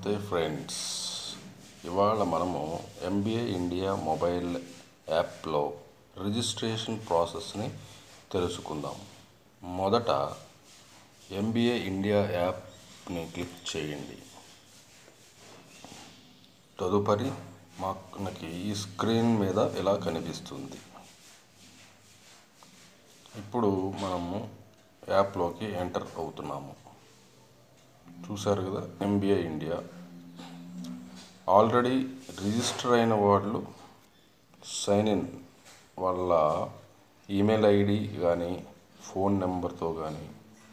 నమస్తే ఫ్రెండ్స్ ఇవాళ మనము ఎంబీఏ ఇండియా మొబైల్ యాప్లో రిజిస్ట్రేషన్ ప్రాసెస్ని తెలుసుకుందాం మొదట ఎంబీఏ ఇండియా యాప్ని క్లిక్ చేయండి తదుపరి మనకి ఈ స్క్రీన్ మీద ఇలా కనిపిస్తుంది ఇప్పుడు మనము యాప్లోకి ఎంటర్ అవుతున్నాము చూశారు కదా ఎంబీఏ ఇండియా ఆల్రెడీ రిజిస్టర్ అయిన వాళ్ళు సైన్ ఇన్ వాళ్ళ ఈమెయిల్ ఐడి కానీ ఫోన్ నెంబర్తో కానీ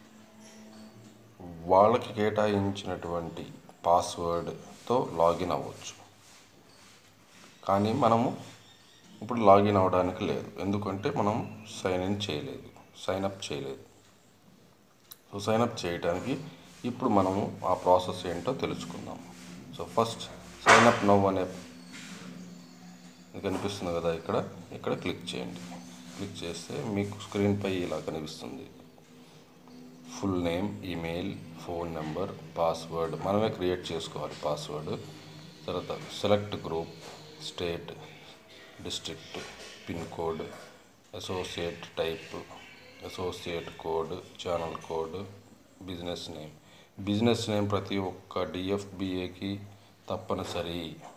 వాళ్ళకి కేటాయించినటువంటి పాస్వర్డ్తో లాగిన్ అవ్వచ్చు కానీ మనము ఇప్పుడు లాగిన్ అవ్వడానికి లేదు ఎందుకంటే మనం సైన్ ఇన్ చేయలేదు సైన్ అప్ చేయలేదు సో సైన్ అప్ చేయడానికి ఇప్పుడు మనము ఆ ప్రాసెస్ ఏంటో తెలుసుకుందాం so first sign up now అనే ఇది కనిపిస్తుంది కదా ఇక్కడ ఇక్కడ క్లిక్ చేయండి క్లిక్ చేస్తే మీకు స్క్రీన్పై ఇలా కనిపిస్తుంది full name email phone number password మనమే క్రియేట్ చేసుకోవాలి పాస్వర్డ్ తర్వాత select group state district pin code associate type associate code channel code business name business name ప్రతి ఒక్క డిఎఫ్బిఏకి తప్పనిసరి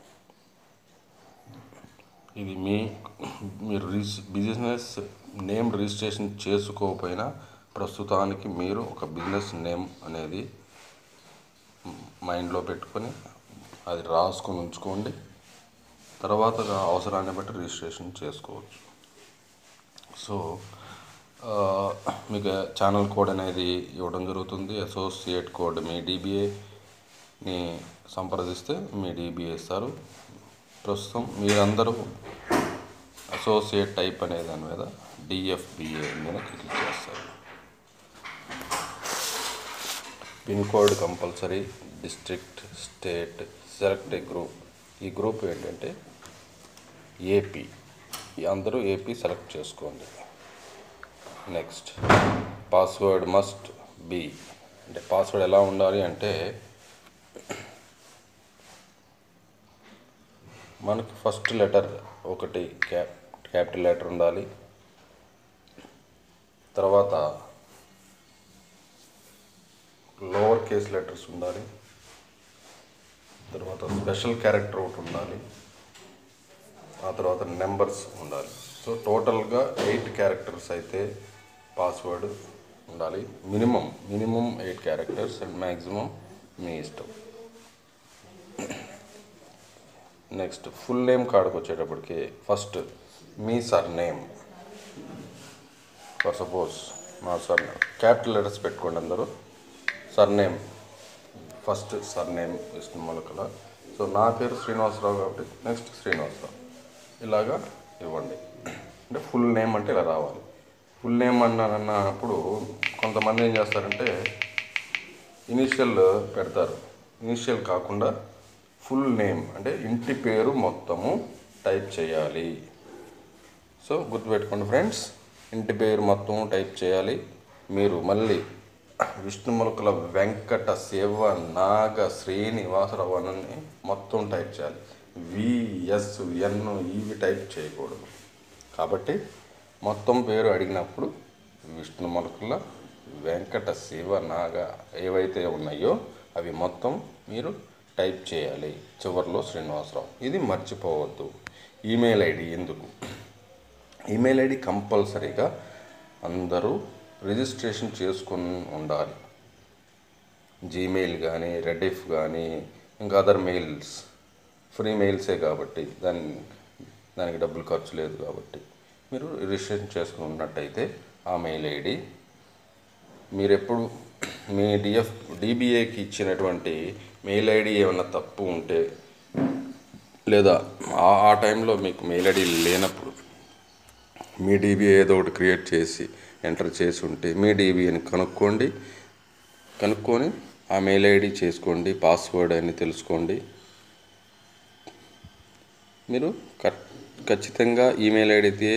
ఇది మీ మీరు రిజిస్ బిజినెస్ నేమ్ రిజిస్ట్రేషన్ చేసుకోకపోయినా ప్రస్తుతానికి మీరు ఒక బిజినెస్ నేమ్ అనేది మైండ్లో పెట్టుకొని అది రాసుకొని ఉంచుకోండి తర్వాత అవసరాన్ని బట్టి రిజిస్ట్రేషన్ చేసుకోవచ్చు సో మీకు ఛానల్ కోడ్ అనేది ఇవ్వడం జరుగుతుంది అసోసియేట్ కోడ్ మీ డిబిఏని సంప్రదిస్తే మీ డిబిఏ ఇస్తారు ప్రస్తుతం మీరందరూ అసోసియేట్ టైప్ అనే దాని మీద డిఎఫ్బిఏ మీద క్లిక్ చేస్తారు pin code compulsory district state select ఏ గ్రూప్ ఈ గ్రూప్ ఏంటంటే ఏపీ అందరూ ఏపీ సెలెక్ట్ చేసుకోండి నెక్స్ట్ పాస్వర్డ్ మస్ట్ బి అంటే పాస్వర్డ్ ఎలా ఉండాలి అంటే మనకి ఫస్ట్ లెటర్ ఒకటి క్యాప్ క్యాపిటల్ లెటర్ ఉండాలి తర్వాత లోవర్ కేస్ లెటర్స్ ఉండాలి తర్వాత స్పెషల్ క్యారెక్టర్ ఒకటి ఉండాలి ఆ తర్వాత నెంబర్స్ ఉండాలి సో టోటల్గా ఎయిట్ క్యారెక్టర్స్ అయితే పాస్వర్డ్ ఉండాలి minimum minimum eight characters and maximum మీ ఇష్టం నెక్స్ట్ ఫుల్ నేమ్ కాడికి వచ్చేటప్పటికి ఫస్ట్ మీ సర్ నేమ్ ఫర్ సపోజ్ మా సర్ క్యాపిటల్ లెటర్స్ పెట్టుకోండి అందరూ surname first surname Vishnu Molakala so నా పేరు శ్రీనివాసరావు కాబట్టి నెక్స్ట్ శ్రీనివాసరావు ఇలాగా ఇవ్వండి అంటే ఫుల్ నేమ్ అంటే ఇలా రావాలి ఫుల్ నేమ్ అన్న అన్నప్పుడు కొంతమంది ఏం చేస్తారంటే ఇనిషియల్ పెడతారు ఇనిషియల్ కాకుండా ఫుల్ నేమ్ అంటే ఇంటి పేరు మొత్తము టైప్ చేయాలి సో గుర్తుపెట్టుకోండి ఫ్రెండ్స్ ఇంటి పేరు మొత్తం టైప్ చేయాలి మీరు మళ్ళీ విష్ణుములకుల వెంకట శివ నాగ శ్రీనివాసరావు అని మొత్తం టైప్ చేయాలి విఎస్ ఎన్ ఇవి టైప్ చేయకూడదు కాబట్టి మొత్తం పేరు అడిగినప్పుడు విష్ణుములకుల వెంకట శివ నాగ ఏవైతే ఉన్నాయో అవి మొత్తం మీరు టైప్ చేయాలి చివరిలో శ్రీనివాసరావు ఇది మర్చిపోవద్దు ఈమెయిల్ ఐడి ఎందుకు ఈమెయిల్ ఐడి కంపల్సరీగా అందరూ రిజిస్ట్రేషన్ చేసుకొని ఉండాలి జీమెయిల్ కానీ రెడిఫ్ కానీ ఇంకా అదర్ మెయిల్స్ ఫ్రీ మెయిల్సే కాబట్టి దాని దానికి డబ్బులు ఖర్చు లేదు కాబట్టి మీరు రిజిస్ట్రేషన్ చేసుకుని ఉన్నట్టయితే ఆ మెయిల్ ఐడి మీరు ఎప్పుడు మీ డిఎఫ్ డిబిఏకి ఇచ్చినటువంటి మెయిల్ ఐడి ఏమైనా తప్పు ఉంటే లేదా ఆ ఆ టైంలో మీకు మెయిల్ ఐడి లేనప్పుడు మీ డీబీఏ ఏదో ఒకటి క్రియేట్ చేసి ఎంటర్ చేసి ఉంటే మీ డీబీఏని కనుక్కోండి కనుక్కొని ఆ మెయిల్ ఐడి చేసుకోండి పాస్వర్డ్ అని తెలుసుకోండి మీరు ఖచ్చితంగా ఈమెయిల్ ఐడితే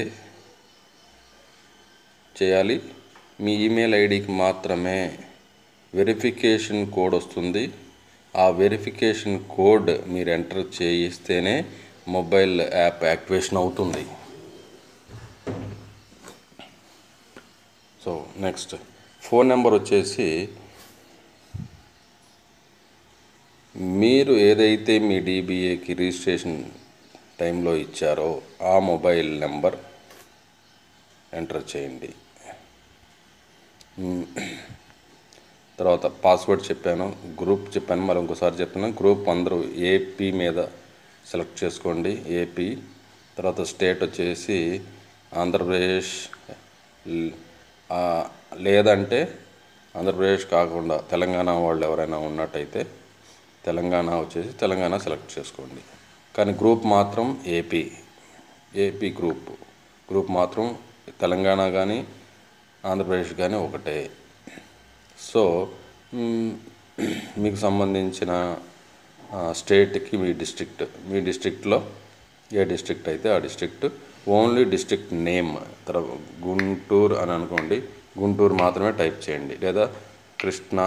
చేయాలి మీ ఈమెయిల్ ఐడికి మాత్రమే వెరిఫికేషన్ కోడ్ వస్తుంది ఆ వెరిఫికేషన్ కోడ్ మీరు ఎంటర్ చేయిస్తేనే మొబైల్ యాప్ యాక్టివేషన్ అవుతుంది సో నెక్స్ట్ ఫోన్ నెంబర్ వచ్చేసి మీరు ఏదైతే మీ డీబీఏకి రిజిస్ట్రేషన్ టైంలో ఇచ్చారో ఆ మొబైల్ నెంబర్ ఎంటర్ చేయండి మ్, తర్వాత పాస్వర్డ్ చెప్పాను గ్రూప్ చెప్పాను మరి ఇంకోసారి చెప్పాను గ్రూప్ అందరూ ఏపీ మీద సెలెక్ట్ చేసుకోండి ఏపీ తర్వాత స్టేట్ వచ్చేసి ఆంధ్రప్రదేశ్ ల్- ఆ, లేదంటే ఆంధ్రప్రదేశ్ కాకుండా తెలంగాణ వాళ్ళు ఎవరైనా ఉన్నట్టయితే తెలంగాణ వచ్చేసి తెలంగాణ సెలెక్ట్ చేసుకోండి కానీ గ్రూప్ మాత్రం ఏపీ ఏపీ గ్రూప్ గ్రూప్ మాత్రం తెలంగాణ కానీ ఆంధ్రప్రదేశ్ కానీ ఒకటే సో మ్, మీకు సంబంధించిన ఆ, స్టేట్కి మీ డిస్ట్రిక్ట్ మీ డిస్ట్రిక్ట్లో ఏ డిస్ట్రిక్ట్ అయితే ఆ డిస్ట్రిక్ట్ ఓన్లీ డిస్ట్రిక్ట్ నేమ్ తర్వాత గుంటూరు అని అనుకోండి గుంటూరు మాత్రమే టైప్ చేయండి లేదా కృష్ణా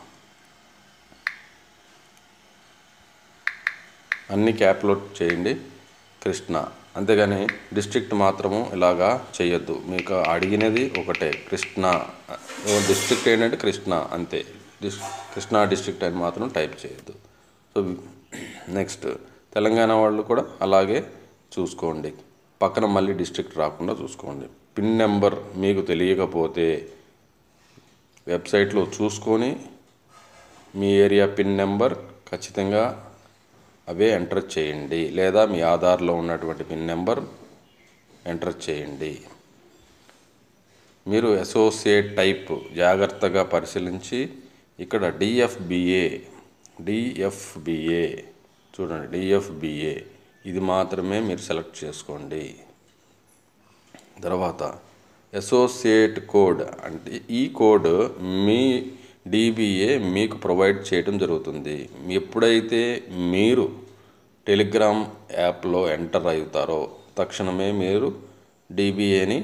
అన్ని క్యాప్లో చేయండి కృష్ణ అంతేగాని డిస్ట్రిక్ట్ మాత్రము ఇలాగా చేయొద్దు మీకు అడిగినది ఒకటే కృష్ణ డిస్ట్రిక్ట్ ఏంటంటే కృష్ణ అంతే డిస్ కృష్ణా డిస్ట్రిక్ట్ అని మాత్రం టైప్ చేయొద్దు సో నెక్స్ట్ తెలంగాణ వాళ్ళు కూడా అలాగే చూసుకోండి పక్కన మళ్ళీ డిస్ట్రిక్ట్ రాకుండా చూసుకోండి పిన్ నెంబర్ మీకు తెలియకపోతే వెబ్సైట్లో చూసుకొని మీ ఏరియా పిన్ నెంబర్ ఖచ్చితంగా అవే ఎంటర్ చేయండి లేదా మీ ఆధార్లో ఉన్నటువంటి పిన్ నెంబర్ ఎంటర్ చేయండి మీరు అసోసియేట్ టైప్ జాగ్రత్తగా పరిశీలించి ఇక్కడ డిఎఫ్బిఏ డిఎఫ్బిఏ చూడండి డిఎఫ్బిఏ ఇది మాత్రమే మీరు సెలెక్ట్ చేసుకోండి తర్వాత అసోసియేట్ కోడ్ అంటే ఈ కోడ్ మీ డిబిఏ మీకు ప్రొవైడ్ చేయడం జరుగుతుంది ఎప్పుడైతే మీరు టెలిగ్రామ్ యాప్లో ఎంటర్ అవుతారో తక్షణమే మీరు డిబిఏని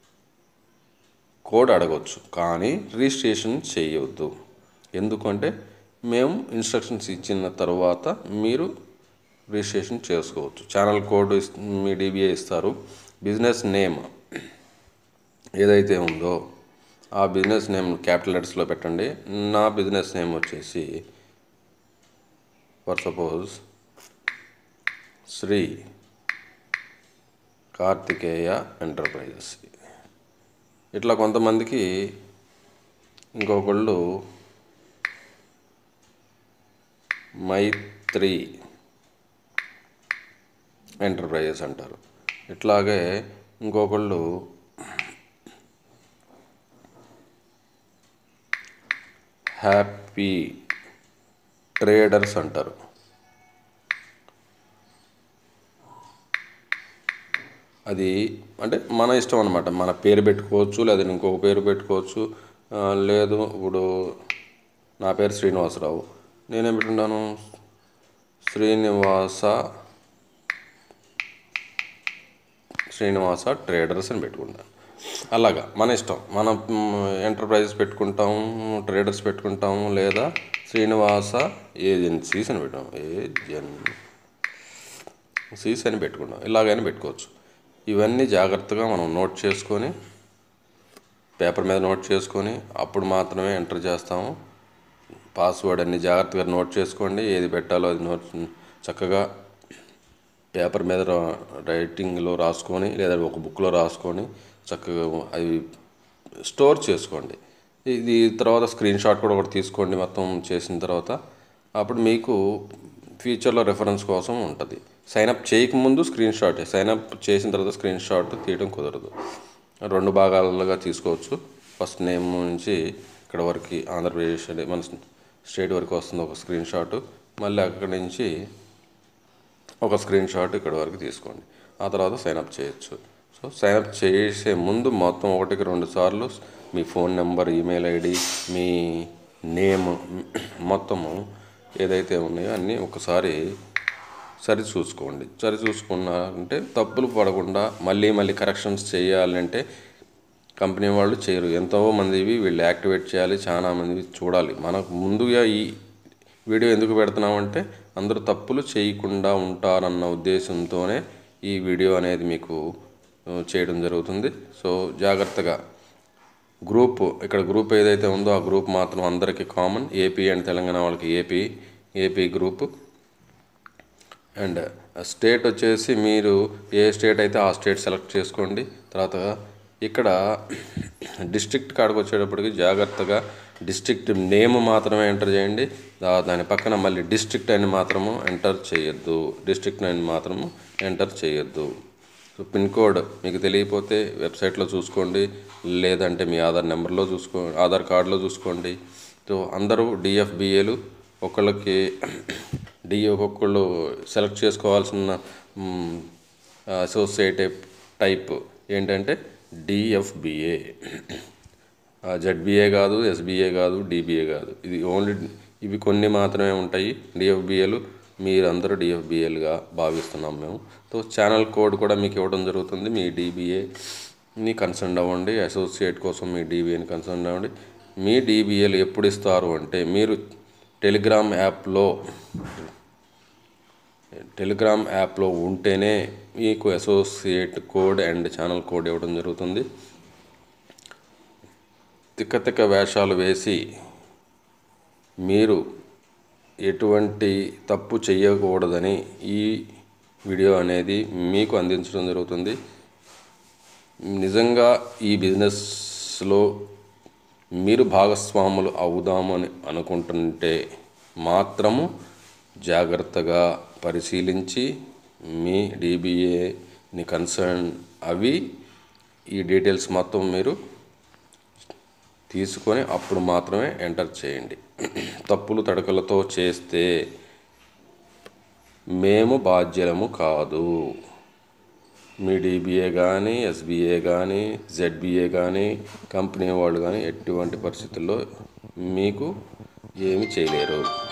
కోడ్ అడగవచ్చు కానీ రిజిస్ట్రేషన్ చేయవద్దు ఎందుకంటే మేము ఇన్స్ట్రక్షన్స్ ఇచ్చిన తర్వాత మీరు రిజిస్ట్రేషన్ చేసుకోవచ్చు ఛానల్ కోడ్ ఇస్- మీ డిబిఏ ఇస్తారు బిజినెస్ నేమ్ ఏదైతే ఉందో ఆ బిజినెస్ నేమ్ క్యాపిటల్ లెటర్స్లో పెట్టండి నా బిజినెస్ నేమ్ వచ్చేసి for suppose Shri Karthikeya enterprises ఇట్లా కొంతమందికి ఇంకొకళ్ళు మైత్రి ఎంటర్ప్రైజెస్ అంటారు ఇట్లాగే ఇంకొకళ్ళు హ్యాపీ ట్రేడర్స్ అంటారు అది అంటే మన ఇష్టం అనమాట మన పేరు పెట్టుకోవచ్చు లేదా ఇంకొక పేరు పెట్టుకోవచ్చు ఆ, లేదు ఇప్పుడు నా పేరు శ్రీనివాసరావు నేనేం పెట్టుకుంటాను శ్రీనివాస శ్రీనివాస ట్రేడర్స్ అని పెట్టుకుంటాను అలాగా మన ఇష్టం మనం ఎంటర్ప్రైజెస్ పెట్టుకుంటాం ట్రేడర్స్ పెట్టుకుంటాం లేదా శ్రీనివాస ఏజెన్సీస్ అని పెట్టాం ఏజెన్ సీస్ అని పెట్టుకుంటాం ఇలాగైనా పెట్టుకోవచ్చు ఇవన్నీ జాగ్రత్తగా మనం నోట్ చేసుకొని పేపర్ మీద నోట్ చేసుకొని అప్పుడు మాత్రమే ఎంటర్ చేస్తాము పాస్వర్డ్ అన్ని జాగ్రత్తగా నోట్ చేసుకోండి ఏది పెట్టాలో అది నోట్ చక్కగా పేపర్ మీద రా- రైటింగ్లో రాసుకొని లేదా ఒక బుక్లో రాసుకొని చక్కగా అవి స్టోర్ చేసుకోండి ఇది తర్వాత స్క్రీన్ షాట్ కూడా ఒకటి తీసుకోండి మొత్తం చేసిన తర్వాత అప్పుడు మీకు ఫ్యూచర్లో రెఫరెన్స్ కోసం ఉంటుంది సైన్అప్ చేయకముందు స్క్రీన్ షాట్ సైన్అప్ చేసిన తర్వాత స్క్రీన్ షాట్ తీయడం కుదరదు రెండు భాగాలుగా తీసుకోవచ్చు ఫస్ట్ నేమ్ నుంచి ఇక్కడ వరకు ఆంధ్రప్రదేశ్ అనే మన స్టేట్ వరకు వస్తుంది ఒక స్క్రీన్ షాట్ మళ్ళీ అక్కడి నుంచి ఒక స్క్రీన్ షాట్ ఇక్కడ వరకు తీసుకోండి ఆ తర్వాత సైన్అప్ చేయొచ్చు సో సైన్అప్ చేసే ముందు మొత్తం ఒకటికి రెండు సార్లు మీ ఫోన్ నెంబర్ ఈమెయిల్ ఐడి మీ నేమ్ మొత్తము ఏదైతే ఉన్నాయో అన్నీ ఒకసారి సరి చూసుకోండి సరి చూసుకున్నారంటే తప్పులు పడకుండా మళ్ళీ మళ్ళీ కరెక్షన్స్ చేయాలంటే కంపెనీ వాళ్ళు చేయరు ఎంతో మందివి వీళ్ళు యాక్టివేట్ చేయాలి చాలా మందివి చూడాలి మనకు ముందుగా ఈ వీడియో ఎందుకు పెడుతున్నామంటే అందరూ తప్పులు చేయకుండా ఉంటారన్న ఉద్దేశంతోనే ఈ వీడియో అనేది మీకు ఆ, చేయడం జరుగుతుంది సో జాగ్రత్తగా గ్రూప్ ఇక్కడ గ్రూప్ ఏదైతే ఉందో ఆ గ్రూప్ మాత్రం అందరికీ కామన్ ఏపీ అండ్ తెలంగాణ వాళ్ళకి AP AP group and state వచ్చేసి మీరు ఏ స్టేట్ అయితే ఆ స్టేట్ సెలెక్ట్ చేసుకోండి తర్వాత ఇక్కడ డిస్ట్రిక్ట్ కాడికి వచ్చేటప్పటికి జాగ్రత్తగా డిస్ట్రిక్ట్ నేమ్ మాత్రమే ఎంటర్ చేయండి దా- దాని పక్కన మళ్ళీ డిస్ట్రిక్ట్ అని మాత్రము ఎంటర్ చేయొద్దు డిస్ట్రిక్ట్ అని మాత్రము ఎంటర్ చేయొద్దు సో పిన్ కోడ్ మీకు తెలియకపోతే వెబ్సైట్లో చూసుకోండి లేదంటే మీ ఆధార్ నెంబర్లో చూసుకో ఆధార్ కార్డులో చూసుకోండి సో అందరూ డిఎఫ్బిఏలు ఒకళ్ళకి డి ఒక్కొక్కళ్ళు సెలెక్ట్ చేసుకోవాల్సిన అసోసియేట్ టైప్ ఏంటంటే డిఎఫ్బిఏ జెడ్బిఏ కాదు ఎస్బిఏ కాదు డిబిఏ కాదు ఇది ఓన్లీ ఇవి కొన్ని మాత్రమే ఉంటాయి డిఎఫ్బిఏలు మీరందరూ డిఎఫ్బిఏలుగా భావిస్తున్నాం మేము సో ఛానల్ కోడ్ కూడా మీకు ఇవ్వడం జరుగుతుంది మీ డిబిఏని కన్సర్న్ అవ్వండి అసోసియేట్ కోసం మీ డిబిఏని కన్సర్న్ అవ్వండి మీ డిబిఏలు ఎప్పుడు ఇస్తారు అంటే మీరు టెలిగ్రామ్ యాప్లో టెలిగ్రామ్ యాప్లో ఉంటేనే మీకు associate code and channel code ఇవ్వడం జరుగుతుంది తిక్క తిక్క వేషాలు వేసి మీరు ఎటువంటి తప్పు చేయకూడదని ఈ వీడియో అనేది మీకు అందించడం జరుగుతుంది నిజంగా ఈ బిజినెస్లో మీరు భాగస్వాములు అవుదామని అనుకుంటుంటే మాత్రము జాగ్రత్తగా పరిశీలించి మీ డిబిఏని కన్సర్న్ అవి ఈ డీటెయిల్స్ మొత్తం మీరు తీసుకొని అప్పుడు మాత్రమే ఎంటర్ చేయండి తప్పులు తడకలతో చేస్తే మేము బాధ్యులము కాదు మీ డిబిఏ కానీ ఎస్బిఏ కానీ జెడ్బిఏ కానీ కంపెనీ వాళ్ళు కానీ ఎటువంటి పరిస్థితుల్లో మీకు ఏమి చేయలేరు